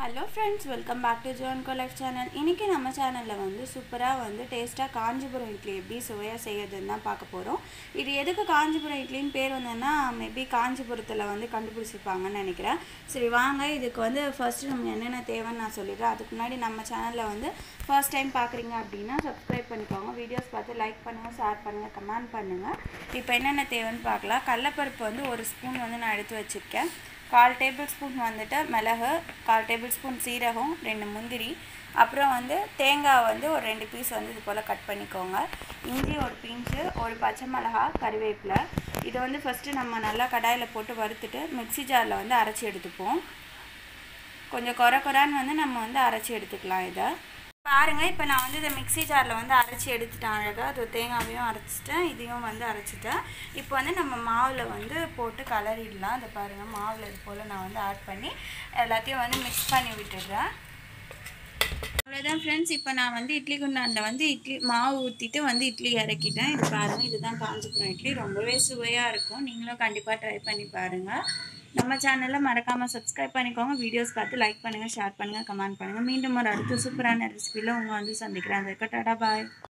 hello friends welcome back to ஜோன் கொலக் channel இன்றைக்கி நம்ம சேனலில் வந்து சூப்பராக வந்து டேஸ்ட்டாக காஞ்சிபுரம் இட்லி எப்படி சுவையாக செய்யறதுன்னு தான் பார்க்க போகிறோம் இது எதுக்கு காஞ்சிபுரம் இட்லின்னு பேர் வந்ததுன்னா மேபி காஞ்சிபுரத்தில் வந்து கண்டுபிடிச்சிருப்பாங்கன்னு நினைக்கிறேன் சரி வாங்க இதுக்கு வந்து ஃபர்ஸ்ட் நம்ம என்னென்ன தேவைன்னு நான் சொல்லிடுறேன் அதுக்கு முன்னாடி நம்ம சேனலில் வந்து ஃபர்ஸ்ட் டைம் பார்க்குறீங்க அப்படின்னா சப்ஸ்கிரைப் பண்ணிக்கோங்க வீடியோஸ் பார்த்து லைக் பண்ணுங்கள் ஷேர் பண்ணுங்கள் கமெண்ட் பண்ணுங்கள் இப்போ என்னென்ன தேவைன்னு பார்க்கலாம் கடலப்பருப்பு வந்து ஒரு ஸ்பூன் வந்து நான் எடுத்து வச்சுருக்கேன் கால் டேபிள் ஸ்பூன் வந்துட்டு மிளகு கால் டேபிள் ஸ்பூன் சீரகம் ரெண்டு முந்திரி அப்புறம் வந்து தேங்காய் வந்து ஒரு ரெண்டு பீஸ் வந்து இது போல் கட் பண்ணிக்கோங்க இஞ்சி ஒரு பிஞ்சு ஒரு பச்சை மிளகா கருவேப்பிலை இதை வந்து ஃபஸ்ட்டு நம்ம நல்லா கடாயில் போட்டு வறுத்துட்டு மிக்ஸி ஜாரில் வந்து அரைச்சி எடுத்துப்போம் கொஞ்சம் குறை குறான்னு வந்து நம்ம வந்து அரைச்சி எடுத்துக்கலாம் இதை பாருங்கள் இப்போ நான் வந்து இதை மிக்ஸி ஜாரில் வந்து அரைச்சி எடுத்துட்டேன் அழகாக அது தேங்காவையும் அரைச்சிட்டேன் இதையும் வந்து அரைச்சிட்டேன் இப்போ வந்து நம்ம மாவில் வந்து போட்டு கலரிடலாம் அதை பாருங்கள் மாவில் இது போல் நான் வந்து ஆட் பண்ணி எல்லாத்தையும் வந்து மிக்ஸ் பண்ணி விட்டுடுறேன் அவ்வளோதான் ஃப்ரெண்ட்ஸ் இப்போ நான் வந்து இட்லி குண்டானில் வந்து இட்லி மாவு ஊற்றிட்டு வந்து இட்லி இறக்கிட்டேன் இது பாருங்கள் இதுதான் காஞ்சிபுரம் இட்லி ரொம்பவே சுவையாக இருக்கும் நீங்களும் கண்டிப்பாக ட்ரை பண்ணி பாருங்கள் நம்ம சேனலில் மறக்காமல் சப்ஸ்கிரைப் பண்ணிக்கோங்க வீடியோஸ் பார்த்து லைக் பண்ணுங்கள் ஷேர் பண்ணுங்கள் கமெண்ட் பண்ணுங்கள் மீண்டும் ஒரு அடுத்த சூப்பரான ரெசிபியில் உங்கள் வந்து சந்திக்கிறேன் அதுக்கு டாடா பாய்